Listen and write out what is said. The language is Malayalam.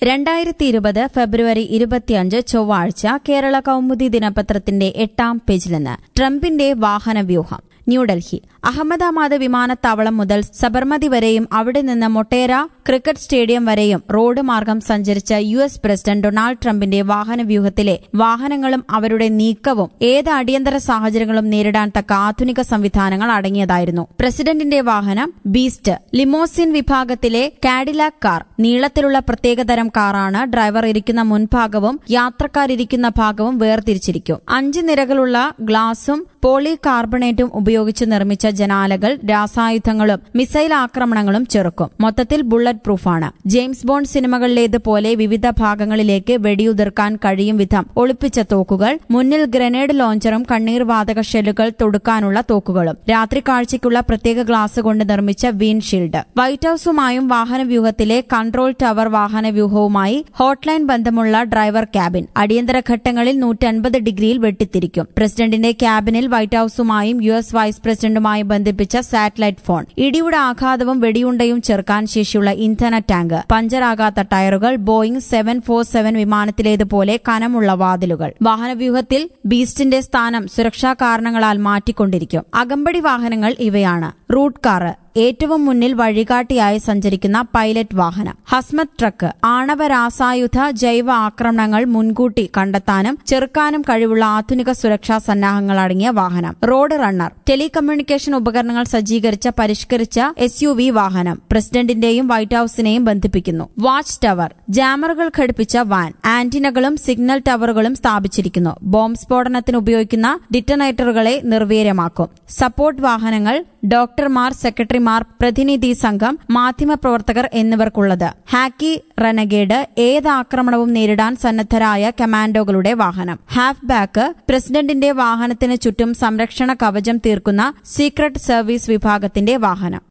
രണ്ടായിരത്തി ഇരുപത് ഫെബ്രുവരി ഇരുപത്തിയഞ്ച് ചൊവ്വാഴ്ച കേരള കൗമുദി ദിനപത്രത്തിന്റെ എട്ടാം പേജിൽ നിന്ന് ട്രംപിന്റെ വാഹനവ്യൂഹം ന്യൂഡൽഹി അഹമ്മദാബാദ് വിമാനത്താവളം മുതൽ സബർമതി വരെയും അവിടെ നിന്ന് മൊട്ടേര ക്രിക്കറ്റ് സ്റ്റേഡിയം വരെയും റോഡ് മാർഗം സഞ്ചരിച്ച യു എസ് പ്രസിഡന്റ് ഡൊണാൾഡ് ട്രംപിന്റെ വാഹനവ്യൂഹത്തിലെ വാഹനങ്ങളും അവരുടെ നീക്കവും ഏത് അടിയന്തര സാഹചര്യങ്ങളും നേരിടാൻ തക്ക ആധുനിക സംവിധാനങ്ങൾ അടങ്ങിയതായിരുന്നു പ്രസിഡന്റിന്റെ വാഹനം ബീസ്റ്റ് ലിമോസിൻ വിഭാഗത്തിലെ കാഡിലാക് കാർ നീളത്തിലുള്ള പ്രത്യേകതരം കാറാണ് ഡ്രൈവർ ഇരിക്കുന്ന മുൻഭാഗവും യാത്രക്കാരിരിക്കുന്ന ഭാഗവും വേർതിരിച്ചിരിക്കും അഞ്ച് നിരകളുള്ള ഗ്ലാസും പോളി കാർബണേറ്റും ഉപയോഗിച്ച് നിർമ്മിച്ച ജനാലകൾ രാസായുധങ്ങളും മിസൈൽ ആക്രമണങ്ങളും ചെറുക്കും മൊത്തത്തിൽ ബുള്ളറ്റ് പ്രൂഫാണ് ജെയിംസ് ബോണ്ട് സിനിമകളിലേതുപോലെ വിവിധ ഭാഗങ്ങളിലേക്ക് വെടിയുതിർക്കാൻ കഴിയും വിധം ഒളിപ്പിച്ച തോക്കുകൾ മുന്നിൽ ഗ്രനേഡ് ലോഞ്ചറും കണ്ണീർ വാതക ഷെല്ലുകൾ തൊടുക്കാനുള്ള തോക്കുകളും രാത്രി കാഴ്ചയ്ക്കുള്ള പ്രത്യേക ഗ്ലാസ് കൊണ്ട് നിർമ്മിച്ച വിൻഷീൽഡ് വൈറ്റ് ഹൌസുമായും വാഹനവ്യൂഹത്തിലെ കൺട്രോൾ ടവർ വാഹനവ്യൂഹവുമായി ഹോട്ട്ലൈൻ ബന്ധമുള്ള ഡ്രൈവർ ക്യാബിൻ അടിയന്തര ഘട്ടങ്ങളിൽ നൂറ്റൻപത് ഡിഗ്രിയിൽ വെട്ടിത്തിരിക്കും പ്രസിഡന്റിന്റെ ക്യാബിനിൽ വൈറ്റ് ഹൌസുമായും യു എസ് വൈസ് പ്രസിഡന്റുമായും ബന്ധിപ്പിച്ച സാറ്റലൈറ്റ് ഫോൺ ഇടിയുടെ ആഘാതവും വെടിയുണ്ടയും ചെറുക്കാൻ ശേഷിയുള്ള ഇന്ധന ടാങ്ക് പഞ്ചറാകാത്ത ടയറുകൾ ബോയിംഗ് സെവൻ ഫോർ സെവൻ വിമാനത്തിലേതുപോലെ കനമുള്ള വാതിലുകൾ വാഹനവ്യൂഹത്തിൽ ബീസ്റ്റിന്റെ സ്ഥാനം സുരക്ഷാ കാരണങ്ങളാൽ മാറ്റിക്കൊണ്ടിരിക്കും അകമ്പടി വാഹനങ്ങൾ ഇവയാണ് റൂട്ട് കാറ് ഏറ്റവും മുന്നിൽ വഴികാട്ടിയായി സഞ്ചരിക്കുന്ന പൈലറ്റ് വാഹനം ഹസ്മത് ട്രക്ക് ആണവ രാസായുധ ജൈവ ആക്രമണങ്ങൾ മുൻകൂട്ടി കണ്ടെത്താനും ചെറുക്കാനും കഴിവുള്ള ആധുനിക സുരക്ഷാ സന്നാഹങ്ങൾ അടങ്ങിയ വാഹനം റോഡ് റണ്ണർ ടെലികമ്മ്യൂണിക്കേഷൻ ഉപകരണങ്ങൾ സജ്ജീകരിച്ച പരിഷ്കരിച്ച എസ് യു വി വാഹനം പ്രസിഡന്റിന്റെയും വൈറ്റ് ഹൌസിനെയും ബന്ധിപ്പിക്കുന്നു വാച്ച് ടവർ ജാമറുകൾ ഘടിപ്പിച്ച വാൻ ആന്റിനകളും സിഗ്നൽ ടവറുകളും സ്ഥാപിച്ചിരിക്കുന്നു ബോംബ് സ്ഫോടനത്തിന് ഉപയോഗിക്കുന്ന ഡിറ്റനേറ്ററുകളെ നിർവീര്യമാക്കും സപ്പോർട്ട് വാഹനങ്ങൾ ഡോക്ടർമാർ സെക്രട്ടറിമാർ പ്രതിനിധി സംഘം മാധ്യമപ്രവർത്തകർ എന്നിവർക്കുള്ളത് ഹാക്കി റനഗേഡ് ഏത് ആക്രമണവും നേരിടാൻ സന്നദ്ധരായ കമാൻഡോകളുടെ വാഹനം ഹാഫ് ബാക്ക് പ്രസിഡന്റിന്റെ വാഹനത്തിന് ചുറ്റും സംരക്ഷണ കവചം തീർക്കുന്ന സീക്രട്ട് സർവീസ് വിഭാഗത്തിന്റെ വാഹനം